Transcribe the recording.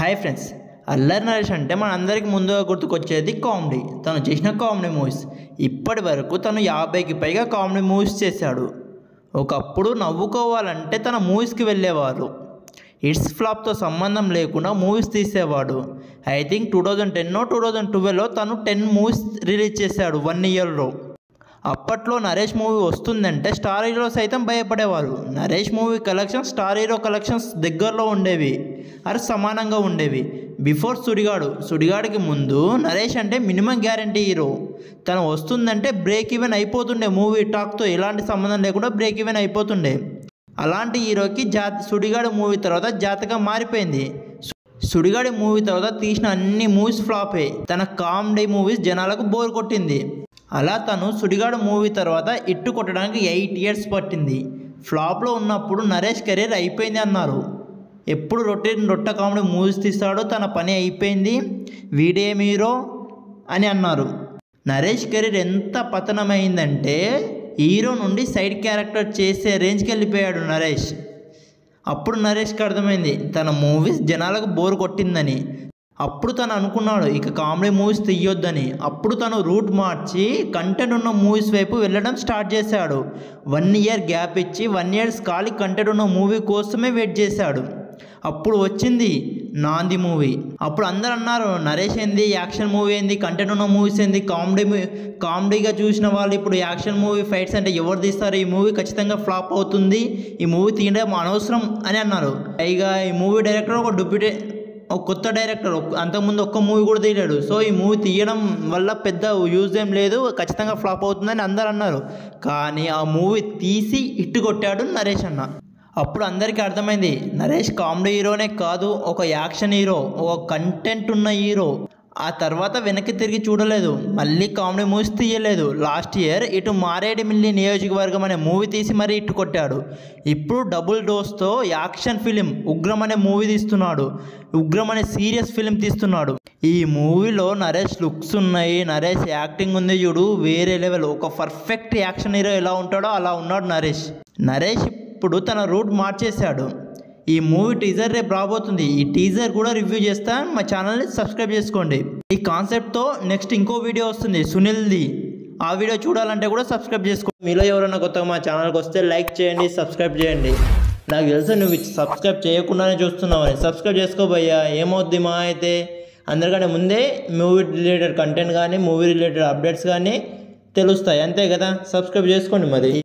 hi friends అల్లరి నరేష్ అంటే మన అందరికి ముందుగా గుర్తుకొచ్చేది కామెడీ తను చేసిన కామెడీ మూవీస్ ఇప్పటి వరకు తను యాభైకి పైగా కామెడీ మూవీస్ చేశాడు ఒకప్పుడు నవ్వుకోవాలంటే తన మూవీస్కి వెళ్ళేవారు ఇట్స్ ఫ్లాప్తో సంబంధం లేకుండా మూవీస్ తీసేవాడు ఐ థింక్ టూ థౌజండ్ టెన్నో టూ థౌజండ్ ట్వెల్వ్లో తను టెన్ మూవీస్ రిలీజ్ చేశాడు వన్ ఇయర్లో అప్పట్లో నరేష్ మూవీ వస్తుందంటే స్టార్ హీరో సైతం భయపడేవారు Naresh movie collections star hero collections దగ్గరలో ఉండేవి అరే సమానంగా ఉండేవి బిఫోర్ సుడిగాడు సుడిగాడికి ముందు నరేష్ అంటే మినిమం గ్యారంటీ హీరో తను వస్తుందంటే బ్రేక్ ఈవెన్ అయిపోతుండే మూవీ టాక్తో ఎలాంటి సంబంధం లేకుండా బ్రేక్ ఈవెన్ అయిపోతుండే అలాంటి హీరోకి జా సుడిగాడు మూవీ తర్వాత జాతకం మారిపోయింది సు- సుడిగాడి మూవీ తర్వాత తీసిన అన్ని మూవీస్ ఫ్లాపే తన కామెడీ మూవీస్ జనాలకు బోర్ కొట్టింది అలా తను సుడిగాడు మూవీ తర్వాత ఇట్టు కొట్టడానికి ఎయిట్ ఇయర్స్ పట్టింది ఫ్లాప్లో ఉన్నప్పుడు నరేష్ కెరీర్ అయిపోయింది అన్నారు ఎప్పుడు రొట్టె రొట్ట కామెడీ మూవీస్ తీస్తాడో తన పని అయిపోయింది వీడేం హీరో అని అన్నారు నరేష్ కెరీర్ ఎంత పతనమైందంటే హీరో నుండి సైడ్ క్యారెక్టర్ చేసే రేంజ్కి వెళ్ళిపోయాడు నరేష్ అప్పుడు నరేష్కి అర్థమైంది తన మూవీస్ జనాలకు బోర్ కొట్టిందని అప్పుడు తను అనుకున్నాడు ఇక కామెడీ మూవీస్ తీయొద్దని అప్పుడు తను రూట్ మార్చి కంటెంట్ ఉన్న మూవీస్ వైపు వెళ్ళడం స్టార్ట్ చేశాడు వన్ ఇయర్ గ్యాప్ ఇచ్చి వన్ ఇయర్స్ ఖాళీ కంటెంట్ ఉన్న మూవీ కోసమే వెయిట్ చేశాడు అప్పుడు వచ్చింది నాంది మూవీ అప్పుడు అందరు అన్నారు నరేష్ ఏంది యాక్షన్ మూవీ ఏంది కంటెంట్ ఉన్న మూవీస్ ఏంది కామెడీ కామెడీగా చూసిన వాళ్ళు ఇప్పుడు యాక్షన్ మూవీ ఫైట్స్ అంటే ఎవరు తీస్తారు ఈ మూవీ ఖచ్చితంగా ఫ్లాప్ అవుతుంది ఈ మూవీ తీయడం అనవసరం అని అన్నారు పైగా ఈ మూవీ డైరెక్టర్ ఒక డూప్లిటే ఒక కొత్త డైరెక్టర్ ఒక్- అంతకుముందు ఒక్క మూవీ కూడా తీయలేడు సో ఈ మూవీ తీయడం వల్ల పెద్ద యూజ్ ఏం లేదు ఖచ్చితంగా ఫ్లాప్ అవుతుందని అందరు అన్నారు కానీ ఆ మూవీ తీసి ఇట్టు కొట్టాడు నరేష్ అన్న అప్పుడు అందరికీ అర్థమైంది నరేష్ కామెడీ హీరోనే కాదు ఒక యాక్షన్ హీరో ఒక కంటెంట్ ఉన్న హీరో ఆ తర్వాత వెనక్కి తిరిగి చూడలేదు మళ్ళీ కామెడీ మూవీస్ తీయలేదు లాస్ట్ ఇయర్ ఇటు మారేడుమిల్లి నియోజకవర్గం అనే మూవీ తీసి మరీ ఇట్టు కొట్టాడు ఇప్పుడు డబుల్ డోస్తో యాక్షన్ ఫిలిం ఉగ్రం అనే మూవీ తీస్తున్నాడు ఉగ్రం అనే సీరియస్ ఫిలిం తీస్తున్నాడు ఈ మూవీలో నరేష్ లుక్స్ ఉన్నాయి నరేష్ యాక్టింగ్ ఉంది చూడు వేరే లెవెల్ ఒక పర్ఫెక్ట్ యాక్షన్ హీరో ఎలా ఉంటాడో అలా ఉన్నాడు నరేష్ నరేష్ ఇప్పుడు తన రూట్ మార్చేశాడు ఈ మూవీ టీజర్ రేపు రాబోతుంది ఈ టీజర్ కూడా రివ్యూ చేస్తా మా ఛానల్ని సబ్స్క్రైబ్ చేసుకోండి ఈ కాన్సెప్ట్తో నెక్స్ట్ ఇంకో వీడియో వస్తుంది సునీల్ది ఆ వీడియో చూడాలంటే కూడా సబ్స్క్రైబ్ చేసుకోండి మీలో ఎవరైనా కొత్తగా మా ఛానల్కి వస్తే లైక్ చేయండి సబ్స్క్రైబ్ చేయండి నాకు తెలుసు నువ్వు సబ్స్క్రైబ్ చేయకుండానే చూస్తున్నావని సబ్స్క్రైబ్ చేసుకోబోయ్యా ఏమవుద్ది మా అయితే అందరికంటే ముందే మూవీ రిలేటెడ్ కంటెంట్ కానీ మూవీ రిలేటెడ్ అప్డేట్స్ కానీ తెలుస్తాయి అంతే కదా సబ్స్క్రైబ్ చేసుకోండి మరి